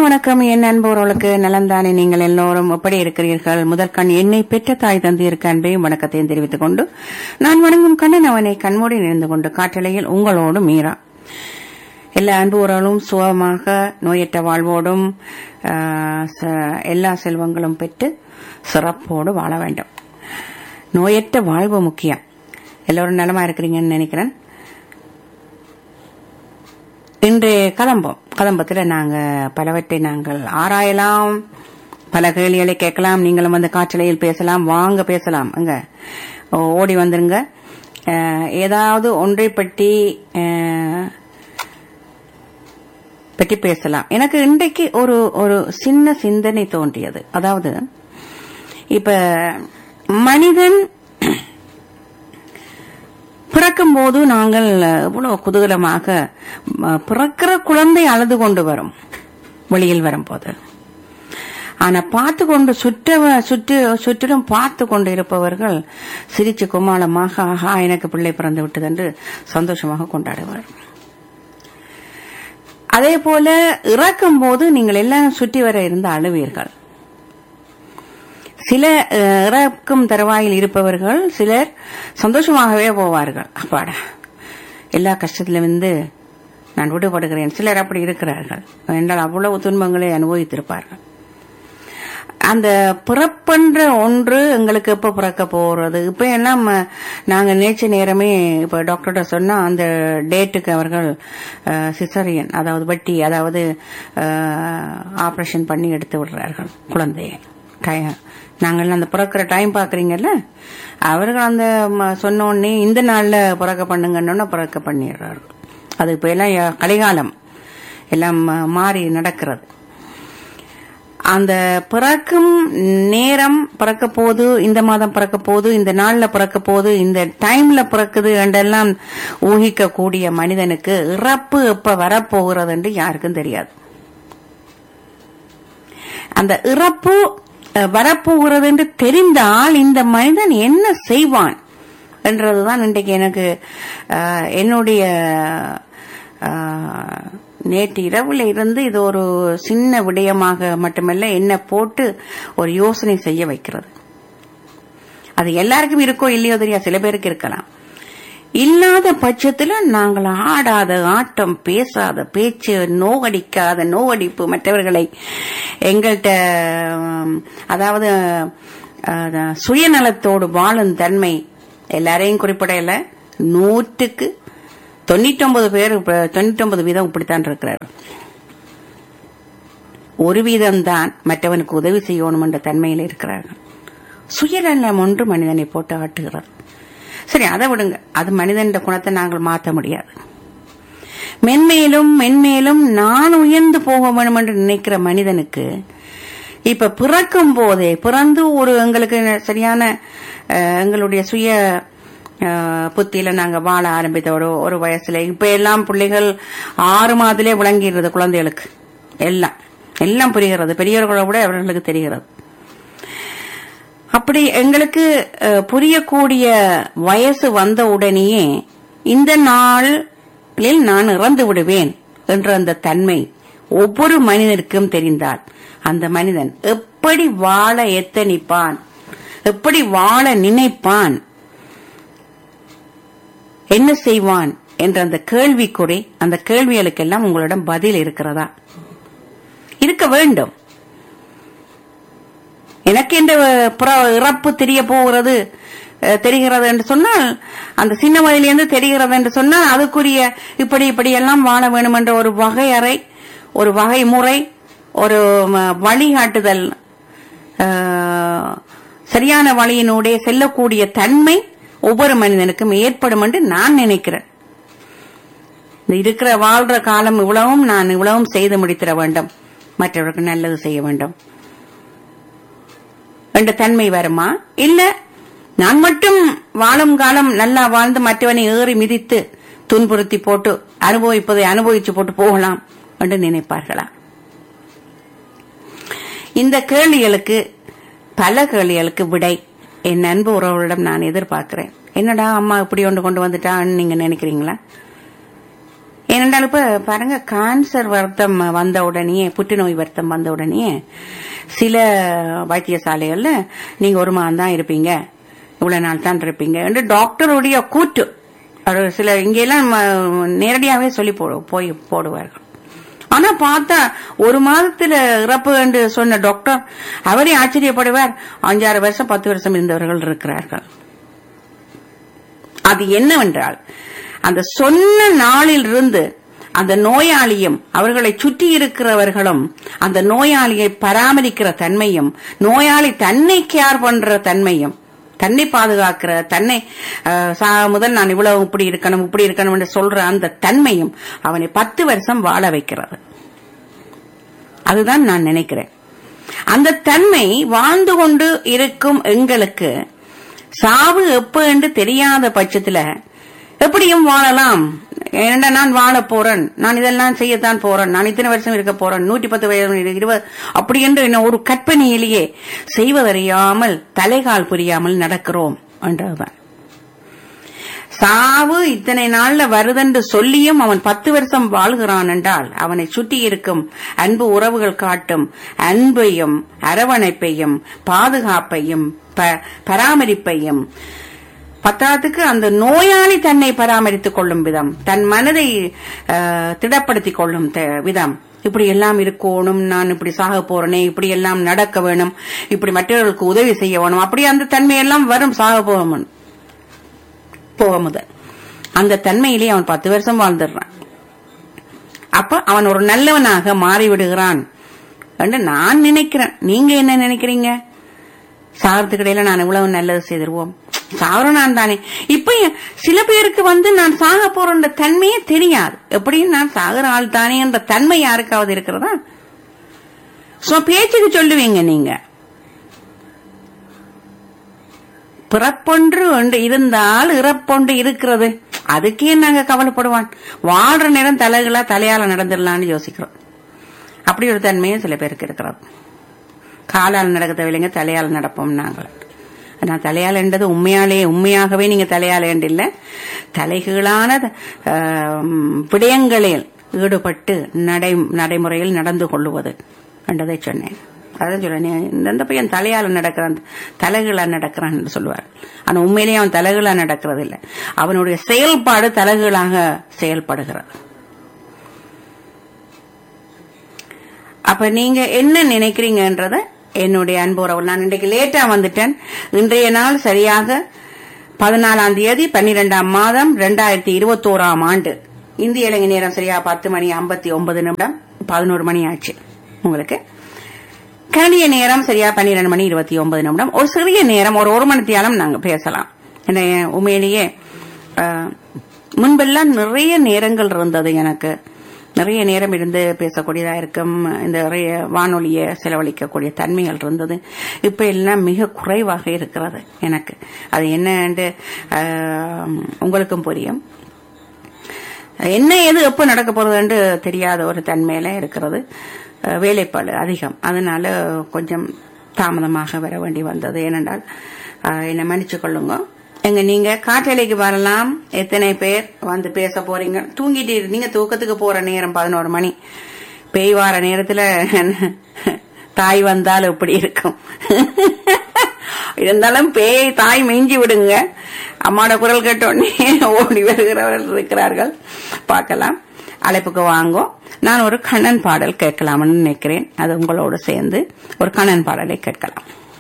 வணக்கம் என் அன்பவர்களுக்கு நலந்தானே நீங்கள் எல்லோரும் எப்படி இருக்கிறீர்கள் முதற்கண் என்னை பெற்ற தாய் தந்தையருக்கு அன்பையும் வணக்கத்தையும் தெரிவித்துக் கொண்டு நான் வணங்கும் கண்ணன் அவனை கண்மூடி நின்று கொண்டு காற்றலையில் உங்களோடு மீரா எல்லா அன்பு உறவுகளும் சுகமாக நோயற்ற வாழ்வோடும் ஆ, ச- எல்லா செல்வங்களும் பெற்று சிறப்போடு வாழ வேண்டும் நோயற்ற வாழ்வு முக்கியம் எல்லோரும் நலமா இருக்கிறீங்கன்னு நினைக்கிறேன் இன்று கதம்பம் கதம்பத்தில் நாங்க பலவற்றை நாங்கள் ஆராயலாம் பல கேள்விகளை கேட்கலாம் நீங்களும் வந்து காற்றலையில் பேசலாம் வாங்க பேசலாம் அங்க ஓ- ஓடி வந்துருங்க அஹ், ஏதாவது ஒன்றை பற்றி அஹ், பற்றி பேசலாம் எனக்கு இன்றைக்கு ஒரு ஒரு சின்ன சிந்தனை தோன்றியது அதாவது இப்ப மனிதன் பிறக்கும் போது நாங்கள் இவ்வளவு குதூகலமாக ம, பிறக்கிற குழந்தை அழுது கொண்டு வரும் வெளியில் வரும்போது ஆனா பார்த்து கொண்டு சுற்ற சுற்று சுற்றிலும் பார்த்து கொண்டு இருப்பவர்கள் சிரிச்சு குமாளமாக ஆஹா எனக்கு பிள்ளை பிறந்து விட்டது என்று சந்தோஷமாக கொண்டாடுவார் அதே போல இறக்கும் போது நீங்கள் எல்லாரும் சுற்றி வர இருந்து அழுவீர்கள் சில அஹ், இறக்கும் தருவாயில் இருப்பவர்கள் சிலர் சந்தோஷமாகவே போவார்கள் அப்பாடா எல்லா கஷ்டத்திலும் இருந்து நான் விடுபடுகிறேன் சிலர் அப்படி இருக்கிறார்கள் என்றால் அவ்வளவு துன்பங்களை அனுபவித்திருப்பார்கள் அந்த பிறப்பென்ற ஒன்று எங்களுக்கு எப்ப பிறக்க போறது இப்ப எல்லாம் அஹ், நாங்க நேற்று நேரமே இப்ப டாக்டர்கிட்ட சொன்னா அந்த டேட்டுக்கு அவர்கள் சிசரியன் அதாவது வட்டி அதாவது ஆபரேஷன் பண்ணி எடுத்து விடுறார்கள் குழந்தையை டய- நாங்கள் அந்த பிறக்கிற டைம் பாக்குறீங்கல்ல அவர்கள் அந்த ம- சொன்ன உடனே இந்த நாள்ல பிறக்க பண்ணுங்கன்னு பிறக்க பண்ணிடுறார்கள் அது இப்ப எல்லாம் ய- கலிகாலம் எல்லாம் ம- மாறி நடக்கிறது அந்த பிறக்கும் நேரம் பிறக்க போது இந்த மாதம் பிறக்க போது இந்த நாள்ல பிறக்க போது இந்த டைம்ல பிறக்குது என்றெல்லாம் ஊகிக்க கூடிய மனிதனுக்கு இறப்பு எப்ப வரப்போகிறது என்று யாருக்கும் தெரியாது அந்த இறப்பு அஹ், வரப்போகிறது என்று தெரிந்தால் இந்த மனிதன் என்ன செய்வான் என்றதுதான் இன்றைக்கு எனக்கு அஹ், என்னுடைய அஹ், நேற்று இரவுல இருந்து இது ஒரு சின்ன விடயமாக மட்டுமல்ல என்ன போட்டு ஒரு யோசனை செய்ய வைக்கிறது அது எல்லாருக்கும் இருக்கோ இல்லையோ தெரியாது சில பேருக்கு இருக்கலாம் இல்லாத பட்சத்துல நாங்கள் ஆடாத ஆட்டம் பேசாத பேச்சு நோகடிக்காத நோகடிப்பு மற்றவர்களை எங்கள்கிட்ட உம், அதாவது அஹ், சுயநலத்தோடு வாழும் தன்மை எல்லாரையும் குறிப்பிடையில நூற்றுக்கு தொண்ணூற்றொன்பது பேர் தொண்ணூற்றொன்பது வீதம் இப்படித்தான் இருக்கிறார் ஒரு வீதம்தான் மற்றவனுக்கு உதவி செய்யணும் என்ற தன்மையில் இருக்கிறார்கள் சுயநலம் ஒன்று மனிதனை போட்டு ஆட்டுகிறது சரி அதை விடுங்க அது மனிதன் குணத்தை நாங்கள் மாற்ற முடியாது மென்மேலும் மென்மேலும் நான் உயர்ந்து போக வேண்டும் என்று நினைக்கிற மனிதனுக்கு இப்ப பிறக்கும் போதே பிறந்து ஒரு எங்களுக்கு சரியான அஹ், எங்களுடைய சுய அஹ், புத்தியில நாங்க வாழ ஆரம்பித்த ஒரு ஒரு வயசுல இப்ப எல்லாம் பிள்ளைகள் ஆறு மாதத்திலே விளங்கிடுறது குழந்தைகளுக்கு எல்லாம் எல்லாம் புரிகிறது பெரியவர்களை விட அவர்களுக்கு தெரிகிறது அப்படி எங்களுக்கு அஹ், புரியக்கூடிய வயசு வந்த உடனேயே இந்த நாளில் நான் இறந்து விடுவேன் என்ற அந்த தன்மை ஒவ்வொரு மனிதனுக்கும் தெரிந்தால் அந்த மனிதன் எப்படி வாழ எத்தனிப்பான் எப்படி வாழ நினைப்பான் என்ன செய்வான் என்ற அந்த கேள்விக்குறி அந்த கேள்விகளுக்கெல்லாம் உங்களிடம் பதில் இருக்கிறதா இருக்க வேண்டும் எனக்கு இந்த புற- இறப்பு தெரிய போகிறது அஹ், தெரிகிறது என்று சொன்னால் அந்த சின்ன வயதிலிருந்து தெரிகிறது என்று சொன்னால் அதுக்குரிய இப்படி இப்படி எல்லாம் வாழ வேண்டும் என்ற ஒரு வகையறை ஒரு வகை முறை ஒரு ம, வழிகாட்டுதல் அஹ், சரியான வழியினூடே செல்லக்கூடிய தன்மை ஒவ்வொரு மனிதனுக்கும் ஏற்படும் என்று நான் நினைக்கிறேன் இந்த இருக்கிற வாழ்ற காலம் இவ்வளவும் நான் இவ்வளவும் செய்து முடித்திட வேண்டும் மற்றவர்களுக்கு நல்லது செய்ய வேண்டும் என்ற தன்மை வருமா இல்ல நான் மட்டும் வாழும் காலம் நல்லா வாழ்ந்து மற்றவனை ஏறி மிதித்து துன்புறுத்தி போட்டு அனுபவிப்பதை அனுபவிச்சு போட்டு போகலாம் என்று நினைப்பார்களா இந்த கேள்விகளுக்கு பல கேள்விகளுக்கு விடை என் அன்பு உறவுகளிடம் நான் எதிர்பார்க்கிறேன் என்னடா அம்மா இப்படி ஒன்று கொண்டு வந்துட்டான்னு நீங்க நினைக்கிறீங்களா ஏனென்றால் இப்ப பாருங்க கேன்சர் வருத்தம் வந்த உடனே புற்றுநோய் வருத்தம் வந்த உடனே சில வைத்தியசாலைகள்ல நீங்க ஒரு மாதம் தான் இருப்பீங்க இவ்வளவு நாள் தான் இருப்பீங்க என்று டாக்டருடைய கூற்று அது சில இங்கெல்லாம் ம- நேரடியாவே சொல்லி போடு போய் போடுவார்கள் ஆனா பார்த்தா ஒரு மாதத்துல இறப்பு என்று சொன்ன டாக்டர் அவரே ஆச்சரியப்படுவார் அஞ்சாறு வருஷம் பத்து வருஷம் இருந்தவர்கள் இருக்கிறார்கள் அது என்னவென்றால் அந்த சொன்ன நாளில் இருந்து அந்த நோயாளியும் அவர்களை சுற்றி இருக்கிறவர்களும் அந்த நோயாளியை பராமரிக்கிற தன்மையும் நோயாளி தன்னை கேர் பண்ற தன்மையும் தன்னை பாதுகாக்கிற தன்னை அஹ், சா- முதல் நான் இவ்வளவு இப்படி இருக்கணும் இப்படி இருக்கணும் என்று சொல்ற அந்த தன்மையும் அவனை பத்து வருஷம் வாழ வைக்கிறது அதுதான் நான் நினைக்கிறேன் அந்த தன்மை வாழ்ந்து கொண்டு இருக்கும் எங்களுக்கு சாவு எப்ப என்று தெரியாத பட்சத்துல எப்படியும் வாழலாம் ஏன்னா நான் வாழ போறேன் நான் இதெல்லாம் செய்யத்தான் போறேன் நான் இத்தனை வருஷம் இருக்க போறேன் நூற்றி பத்து வயது இருபது அப்படி என்று என்ன ஒரு கற்பனையிலேயே செய்வதறியாமல் தலைகால் புரியாமல் நடக்கிறோம் என்றதுதான் சாவு இத்தனை நாள்ல வருதென்று சொல்லியும் அவன் பத்து வருஷம் வாழ்கிறான் என்றால் அவனை சுற்றி இருக்கும் அன்பு உறவுகள் காட்டும் அன்பையும் அரவணைப்பையும் பாதுகாப்பையும் ப- பராமரிப்பையும் பத்தாத்துக்கு அந்த நோயாளி தன்னை பராமரித்துக் கொள்ளும் விதம் தன் மனதை அஹ், திடப்படுத்திக் கொள்ளும் த- விதம் இப்படி எல்லாம் இருக்கணும் நான் இப்படி சாக போறேனே இப்படி எல்லாம் நடக்க வேணும் இப்படி மற்றவர்களுக்கு உதவி செய்ய வேணும் அப்படி அந்த தன்மையெல்லாம் வரும் சாக போகணும் போக முதல் அந்த தன்மையிலே அவன் பத்து வருஷம் வாழ்ந்துடுறான் அப்ப அவன் ஒரு நல்லவனாக மாறிவிடுகிறான் என்று நான் நினைக்கிறேன் நீங்க என்ன நினைக்கிறீங்க சாகிறதுக்கு இடையில நான் இவ்வளவு நல்லது செய்திருவோம் சாவரம் நான் தானே இப்ப எ- சில பேருக்கு வந்து நான் சாக போறன்ற தன்மையே தெரியாது எப்படியும் நான் சாகிற ஆள் தானே என்ற தன்மை யாருக்காவது இருக்கிறதா சோ பேச்சுக்கு சொல்லுவீங்க நீங்க பிறப்பொன்று ஒன்று இருந்தால் இறப்பொன்று இருக்கிறது அதுக்கே நாங்க கவலைப்படுவான் வாழ்ற நேரம் தலைகளா தலையால நடந்துடலாம்னு யோசிக்கிறோம் அப்படி ஒரு தன்மையும் சில பேருக்கு இருக்கிறது காலால் நடக்க தேவையில்லைங்க தலையால் நடப்போம் நாங்கள் ஆனா தலையால் என்றது உண்மையாலே உண்மையாகவே நீங்க தலையால் இல்ல தலைகீழான ஆம், விடயங்களில் ஈடுபட்டு நடை நடைமுறையில் நடந்து கொள்ளுவது என்றதை சொன்னேன் அதான் சொல்றேன் இந்த பையன் தலையால நடக்கிறான் தலைகீழா நடக்கிறான் என்று சொல்லுவார் ஆனா உண்மையிலேயே அவன் தலைகீழா நடக்கிறது இல்லை அவனுடைய செயல்பாடு தலைகீழாக செயல்படுகிறது அப்ப நீங்க என்ன நினைக்கிறீங்கன்றத என்னுடைய அன்பு உறவு நான் இன்றைக்கு லேட்டா வந்துட்டேன் இன்றைய நாள் சரியாக பதினாலாம் தேதி பன்னிரெண்டாம் மாதம் ரெண்டாயிரத்தி இருபத்தோராம் ஆண்டு இந்திய இலங்கை நேரம் சரியா பத்து மணி ஐம்பத்தி ஒன்பது நிமிடம் பதினோரு மணி ஆச்சு உங்களுக்கு கனடிய நேரம் சரியா பன்னிரெண்டு மணி இருபத்தி ஒன்பது நிமிடம் ஒரு சிறிய நேரம் ஒரு ஒரு மணி தியாலம் நாங்க பேசலாம் என்ன உண்மையிலேயே ஆஹ், முன்பெல்லாம் நிறைய நேரங்கள் இருந்தது எனக்கு நிறைய நேரம் இருந்து பேசக்கூடியதா இருக்கும் இந்த நிறைய வானொலியை செலவழிக்கக்கூடிய தன்மைகள் இருந்தது இப்ப எல்லாம் மிக குறைவாக இருக்கிறது எனக்கு அது என்னன்னு ஆஹ், உங்களுக்கும் புரியும் என்ன எது எப்ப நடக்க போறதுன்னு தெரியாத ஒரு தன்மையில இருக்கிறது அஹ் வேலைப்பாடு அதிகம் அதனால கொஞ்சம் தாமதமாக வர வேண்டி வந்தது ஏனென்றால் அஹ் என்னை மன்னிச்சு கொள்ளுங்க எங்க நீங்க காற்றலைக்கு வரலாம் எத்தனை பேர் வந்து பேச போறீங்க தூங்கிட்டு இரு- நீங்க தூக்கத்துக்கு போற நேரம் பதினோரு மணி பேய் வார நேரத்துல தாய் வந்தால் எப்படி இருக்கும் இருந்தாலும் பேய் தாய் மெஞ்சி விடுங்க அம்மாட குரல் கேட்டோடனே ஓடி வருகிறவர்கள் இருக்கிறார்கள் பார்க்கலாம் அழைப்புக்கு வாங்கோ நான் ஒரு கண்ணன் பாடல் கேட்கலாம்னு நினைக்கிறேன் அது உங்களோடு சேர்ந்து ஒரு கண்ணன் பாடலை கேட்கலாம்